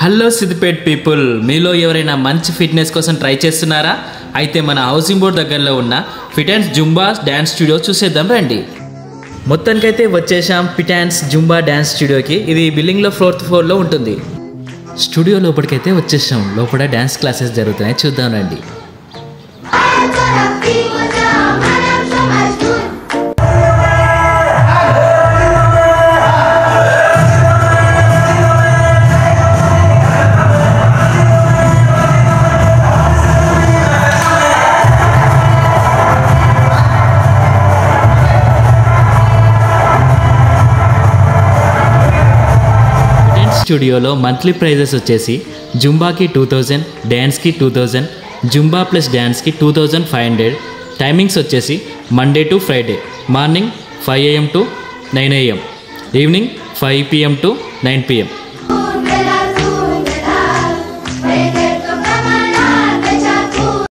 hello Siddipet people మీలో ఎవరైనా మంచి ఫిట్నెస్ కోసం ట్రై చేస్తున్నారా అయితే మన హౌసింగ్ బోర్డ్ దగ్గరలో ఉన్న fit and zumba dance studio చూసేద్దాం రండి మొత్తానికైతే వచ్చేసాం ఫిట్ అండ్స్ జుంబా డ్యాన్స్ స్టూడియోకి ఇది బిల్డింగ్లో ఫోర్త్ ఫ్లోర్లో ఉంటుంది స్టూడియో లోపలికైతే వచ్చేసాం లోపల డ్యాన్స్ క్లాసెస్ జరుగుతున్నాయి చూద్దాం రండి డ్యాన్స్ స్టూడియోలో మంత్లీ ప్రైజెస్ వచ్చేసి జుంబాకి టూ థౌజండ్ డ్యాన్స్కి టూ థౌజండ్ జుంబా ప్లస్ డ్యాన్స్కి two thousand five hundred timings వచ్చేసి Monday to Friday morning five AM to nine AM evening five PM to nine PM